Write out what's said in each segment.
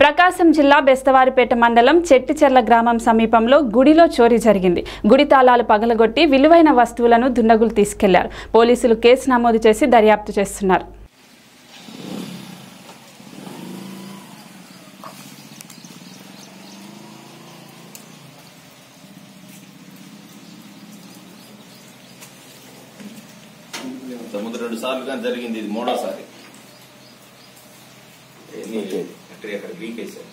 ప్రకాశం జిల్లా బెస్తవారిపేట మండలం చెట్టిచెర్ల గ్రామం సమీపంలో గుడిలో చోరీ జరిగింది గుడి తాళాలు పగలగొట్టి విలువైన వస్తువులను దుండగులు తీసుకెళ్లారు పోలీసులు కేసు నమోదు చేసి దర్యాప్తు చేస్తున్నారు ఇంతకుముందు రెండు సార్లు కానీ జరిగింది ఇది మూడోసారి ఎన్ని ఎక్కడ ఎక్కడ లీక్ వేశారు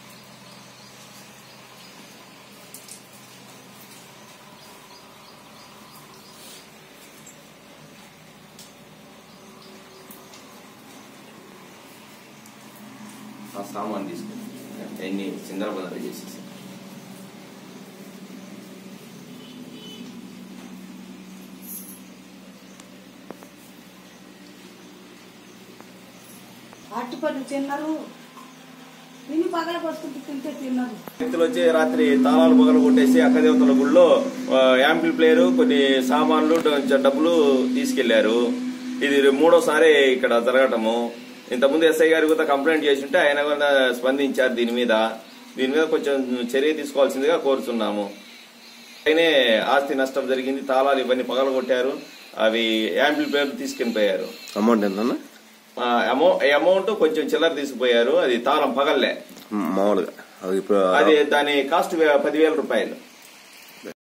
ఆ సామాన్ తీసుకుని ఎన్ని చిందరబందర చేసేసి అట్టుపళ్ళు తిన్నారు తిని పగల కొట్టుకుంటూ తింటే తిన్నారు వ్యక్తులు వచ్చి రాత్రి తాళాలు పగలు కొట్టేసి అక్కదేవతల గుళ్ళో ఆ, యాంపిల్ ప్లేయరు కొన్ని సామాన్లు డ- డబ్బులు తీసుకెళ్లారు ఇది మూడోసారి ఇక్కడ జరగటము ఇంతకుముందు ఎస్ఐ గారికి కూడా కంప్లైంట్ చేసి ఉంటే ఆయన కూడా స్పందించారు దీని మీద దీని మీద కొంచెం చర్య తీసుకోవాల్సిందిగా కోరుతున్నాము ఆయనే ఆస్తి నష్టం జరిగింది తాళాలు ఇవన్నీ పగల కొట్టారు అవి యాంపిల్ ప్లేయర్లు తీసుకుని పోయారు అమౌంట్ ఎంతన్నా ఆ, అమౌ అమౌంట్ కొంచెం చిల్లర తీసుకుపోయారు అది తాళం పగల్లే మామూలుగా అది ఇప్పుడు అది దాని కాస్ట్ పదివేల రూపాయలు